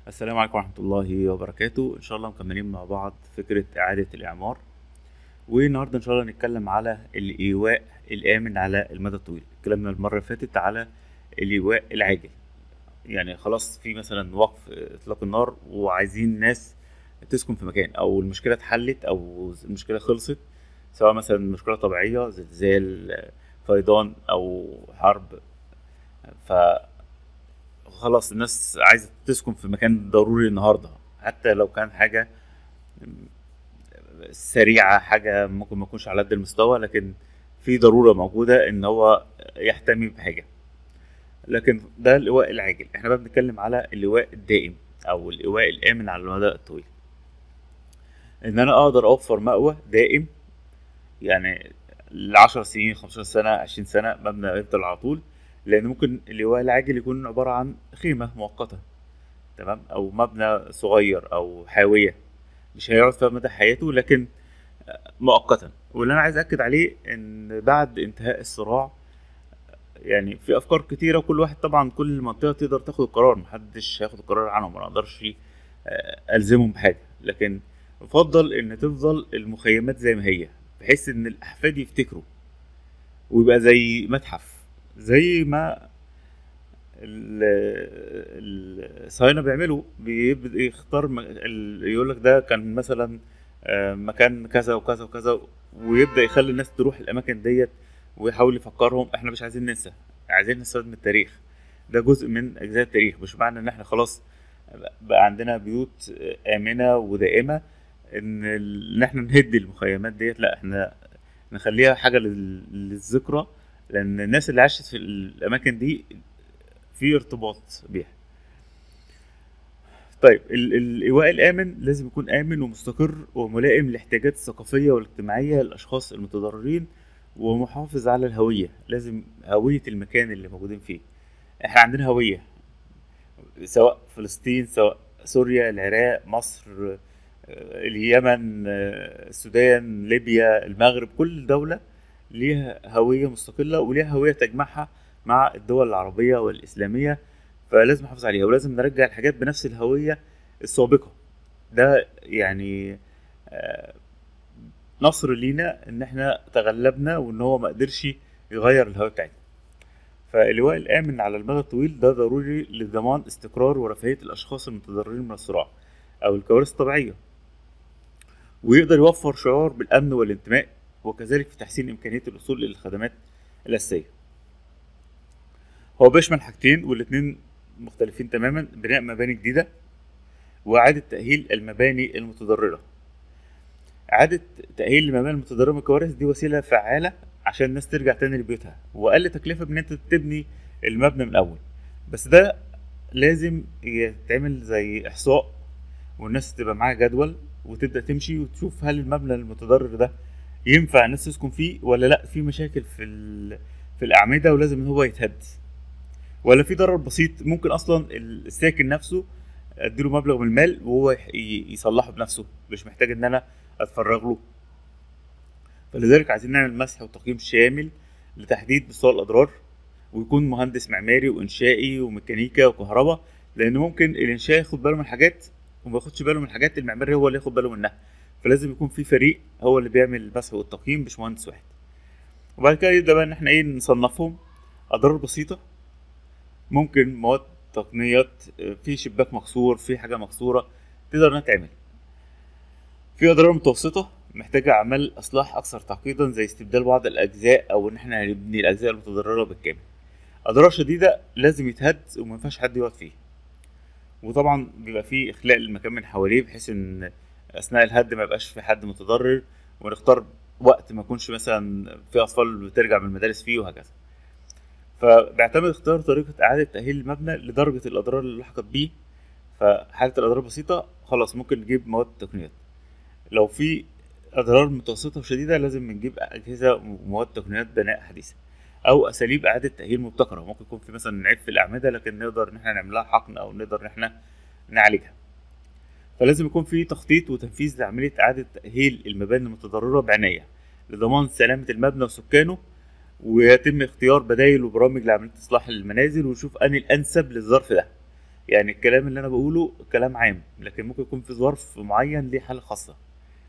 السلام عليكم ورحمة الله وبركاته إن شاء الله مكملين مع بعض فكرة إعادة الإعمار والنهاردة إن شاء الله نتكلم على الإيواء الآمن على المدى الطويل اتكلمنا المرة اللي فاتت على الإيواء العاجل يعني خلاص في مثلا وقف إطلاق النار وعايزين ناس تسكن في مكان أو المشكلة اتحلت أو المشكلة خلصت سواء مثلا مشكلة طبيعية زلزال فيضان أو حرب ف خلاص الناس عايزة تسكن في مكان ضروري النهاردة حتى لو كان حاجة سريعة حاجة ممكن ما تكونش على قد المستوى لكن في ضرورة موجودة ان هو يحتمي بحاجة لكن ده اللواء العاجل احنا بقى بنتكلم على اللواء الدائم او اللواء الامن على المدى الطويل ان انا اقدر اوفر مأوى دائم يعني لعشر سنين خمستاشر سنة عشرين سنة مبنى يفضل على طول لان ممكن اللواء العاجل يكون عبارة عن خيمة مؤقتة تمام او مبنى صغير او حاوية مش هيقعد فيها مدى حياته لكن مؤقتا واللي انا عايز اكد عليه ان بعد انتهاء الصراع يعني في افكار كتيره وكل واحد طبعا كل منطقه تقدر تاخد القرار محدش هياخد القرار عنهم ما اقدرش الزمهم بحاجه لكن يفضل ان تفضل المخيمات زي ما هي بحيث ان الاحفاد يفتكروا ويبقى زي متحف زي ما الصهاينه بيعملوا بيبدا يختار يقول لك ده كان مثلا مكان كذا وكذا وكذا ويبدا يخلي الناس تروح الاماكن ديت ويحاول يفكرهم احنا مش عايزين ننسى عايزين نستفاد من التاريخ ده جزء من اجزاء التاريخ مش معنى ان احنا خلاص بقى عندنا بيوت امنه ودائمه ان ان احنا نهد المخيمات ديت لا احنا نخليها حاجه للذكرى لان الناس اللي عاشت في الاماكن دي في ارتباط بيها طيب الايواء الامن لازم يكون امن ومستقر وملائم للاحتياجات الثقافيه والاجتماعيه للاشخاص المتضررين ومحافظ على الهويه لازم هويه المكان اللي موجودين فيه احنا عندنا هويه سواء فلسطين سواء سوريا العراق مصر اليمن السودان ليبيا المغرب كل دوله ليها هويه مستقله وليها هويه تجمعها مع الدول العربيه والاسلاميه فلازم نحافظ عليها ولازم نرجع الحاجات بنفس الهويه السابقه ده يعني نصر لينا ان احنا تغلبنا وان هو ما قدرش يغير الهويه بتاعتنا فاللواء الامن على المدى الطويل ده ضروري لضمان استقرار ورفاهيه الاشخاص المتضررين من الصراع او الكوارث الطبيعيه ويقدر يوفر شعور بالامن والانتماء وكذلك في تحسين امكانيه الوصول للخدمات الاساسيه هو بيشمل حاجتين والاتنين مختلفين تماما بناء مباني جديدة وإعادة تأهيل المباني المتضررة إعادة تأهيل المباني المتضررة من الكوارث دي وسيلة فعالة عشان الناس ترجع تاني لبيوتها وأقل تكلفة من أنت تبني المبنى من الأول بس ده لازم يتعمل زي إحصاء والناس تبقى معاها جدول وتبدأ تمشي وتشوف هل المبنى المتضرر ده ينفع الناس تسكن فيه ولا لأ في مشاكل في في الأعمدة ولازم إن هو يتهد ولا في ضرر بسيط ممكن اصلا الساكن نفسه اديله مبلغ من المال وهو يصلحه بنفسه مش محتاج ان انا اتفرغ له فلذلك عايزين نعمل مسح وتقييم شامل لتحديد مستوى الاضرار ويكون مهندس معماري وانشائي وميكانيكا وكهرباء لان ممكن الانشاء ياخد باله من حاجات وما ياخدش باله من حاجات المعماري هو اللي ياخد باله منها فلازم يكون في فريق هو اللي بيعمل المسح والتقييم مش مهندس واحد وبعد كده يبدا بقى ان احنا ايه نصنفهم اضرار بسيطه ممكن مواد تقنيات في شباك مكسور في حاجه مكسوره تقدر انها تعمل في اضرار متوسطه محتاجه اعمال اصلاح اكثر تعقيدا زي استبدال بعض الاجزاء او ان احنا نبني الاجزاء المتضرره بالكامل اضرار شديده لازم يتهد وما ينفعش حد يقعد فيه وطبعا بيبقى فيه اخلاء للمكان من حواليه بحيث ان اثناء الهد ما يبقاش في حد متضرر ونختار وقت ما يكونش مثلا في اطفال بترجع من المدارس فيه وهكذا فبيعتمد اختيار طريقة إعادة تأهيل المبنى لدرجة الأضرار اللي لحقت بيه فحالة الأضرار بسيطة خلاص ممكن نجيب مواد تقنيات لو في أضرار متوسطة وشديدة لازم نجيب أجهزة ومواد تقنيات بناء حديثة أو أساليب إعادة تأهيل مبتكرة ممكن يكون في مثلا عيب في الأعمدة لكن نقدر إن احنا نعملها حقن أو نقدر إن احنا نعالجها فلازم يكون في تخطيط وتنفيذ لعملية إعادة تأهيل المباني المتضررة بعناية لضمان سلامة المبنى وسكانه ويتم اختيار بدائل وبرامج لعمليه اصلاح المنازل ونشوف انهي الانسب للظرف ده يعني الكلام اللي انا بقوله كلام عام لكن ممكن يكون في ظرف معين ليه حالة خاصة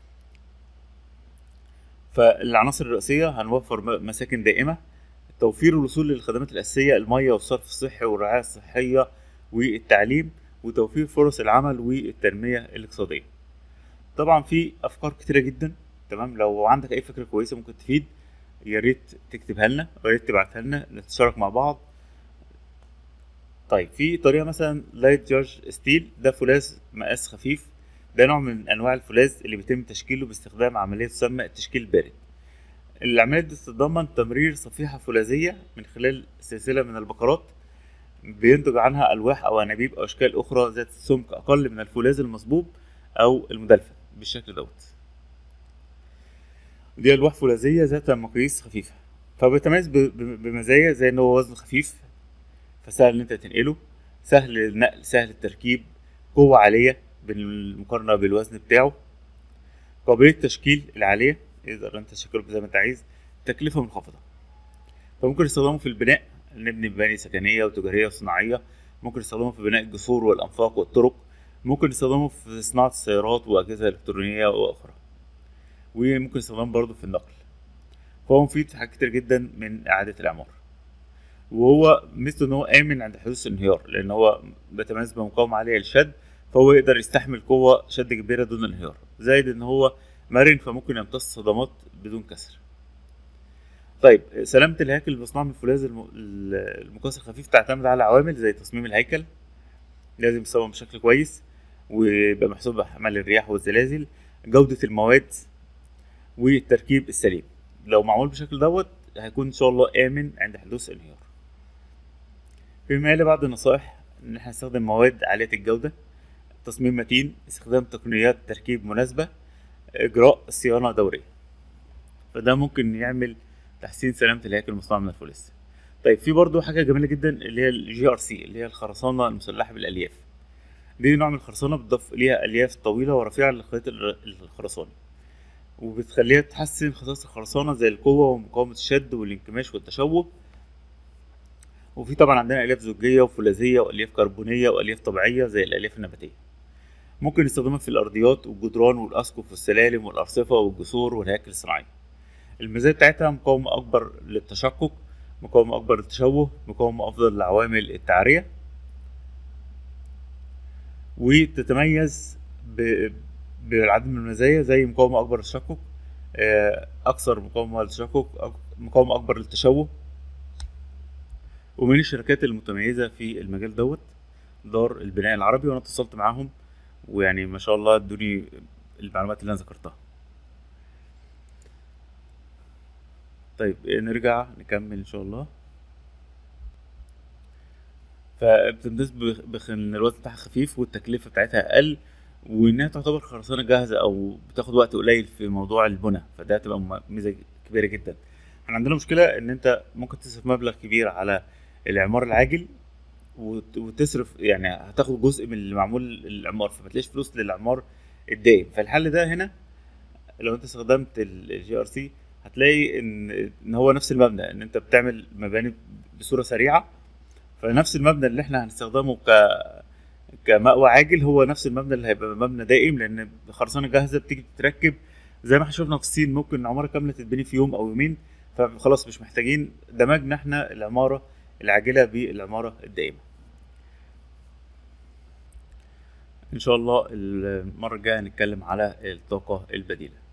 فالعناصر الرئيسية هنوفر م- مساكن دائمة توفير الوصول للخدمات الأساسية المية والصرف الصحي والرعاية الصحية والتعليم وتوفير فرص العمل والتنمية الاقتصادية طبعا في أفكار كتيرة جدا تمام لو عندك أي فكرة كويسة ممكن تفيد يا ريت تكتبها لنا ويا ريت تبعتها لنا نتشارك مع بعض طيب في طريقة مثلا لايت جارج ستيل ده فولاذ مقاس خفيف ده نوع من أنواع الفولاذ اللي بيتم تشكيله باستخدام عملية تسمى التشكيل البارد العملية دي تتضمن تمرير صفيحة فولاذية من خلال سلسلة من البقرات بينتج عنها ألواح أو أنابيب أو أشكال أخرى ذات سمك أقل من الفولاذ المصبوب أو المدلفن بالشكل دوت دي ألواح فولاذية ذات مقاييس خفيفة فبيتميز ب- ب- بمزايا زي إن هو وزنه خفيف فسهل إن أنت تنقله سهل النقل سهل التركيب قوة عالية بالمقارنة بالوزن بتاعه قابلية التشكيل العالية تقدر انت تشكله زي ما انت عايز تكلفة منخفضة فممكن نستخدمه في البناء نبني مباني سكنية وتجارية وصناعية ممكن نستخدمه في بناء الجسور والأنفاق والطرق ممكن نستخدمه في صناعة السيارات وأجهزة إلكترونية وأخرى وممكن نستخدمه برضه في النقل فهو مفيد في حاجات كتير جدا من إعادة الإعمار وهو ميزته إن هو آمن عند حدوث الانهيار لأن هو بيتميز بمقاومة عالية للشد فهو يقدر يستحمل قوة شد كبيرة دون انهيار زائد إن هو مرن فممكن يمتص صدمات بدون كسر طيب سلامة الهياكل المصنوعة من الفولاذ الم- المقاس الخفيف تعتمد على عوامل زي تصميم الهيكل لازم يصمم بشكل كويس ويبقى محسوب بأحمال الرياح والزلازل جودة المواد والتركيب السليم لو معمول بالشكل دوت هيكون إن شاء الله آمن عند حدوث انهيار فيما يلي بعض النصائح إن احنا نستخدم مواد عالية الجودة تصميم متين استخدام تقنيات تركيب مناسبة إجراء صيانة دورية فده ممكن يعمل تحسين سلامة الهياكل المصنوعة من الفولاذ طيب في برضو حاجة جميلة جدا اللي هي الجي ار سي اللي هي الخرسانة المسلحة بالألياف دي نوع من الخرسانة بتضاف ليها ألياف طويلة ورفيعة للخيط الر- الخرساني وبتخليها تحسن خصائص الخرسانة زي القوة ومقاومة الشد والانكماش والتشوه وفي طبعا عندنا ألياف زجاجية وفولاذية وألياف كربونية وألياف طبيعية زي الألياف النباتية ممكن نستخدمها في الأرضيات والجدران والأسقف والسلالم والأرصفة والجسور والهياكل الصناعية الميزات بتاعتها مقاومة أكبر للتشقق مقاومة أكبر للتشوه مقاومة أفضل لعوامل التعرية وتتميز ب... بالعدد من المزايا زي مقاومة أكبر للتشقق آه، أكثر مقاومة للتشقق أك- مقاومة أكبر للتشوه ومن الشركات المتميزة في المجال دوت دار البناء العربي وأنا اتصلت معاهم ويعني ما شاء الله ادوني المعلومات اللي أنا ذكرتها طيب نرجع نكمل ان شاء الله فبتمتاز بخ- بخ- ان الوزن بتاعها خفيف والتكلفه بتاعتها اقل وانها تعتبر خرسانه جاهزه او بتاخد وقت قليل في موضوع البناء فده هتبقى م- ميزه كبيره جدا احنا عندنا مشكله ان انت ممكن تصرف مبلغ كبير على الاعمار العاجل وت- وتصرف يعني هتاخد جزء من اللي معمول الاعمار فما تلاقيش فلوس للاعمار الدائم فالحل ده هنا لو انت استخدمت الجي ار سي هتلاقي ان ان هو نفس المبنى ان انت بتعمل مباني بصوره سريعه فنفس المبنى اللي احنا هنستخدمه ك كمأوى عاجل هو نفس المبنى اللي هيبقى مبنى دائم لان الخرسانه جاهزه بتيجي تتركب زي ما احنا شفنا في الصين ممكن عماره كامله تتبني في يوم او يومين فخلاص مش محتاجين دمجنا احنا العماره العاجله بالعماره الدائمه ان شاء الله المره الجايه هنتكلم على الطاقه البديله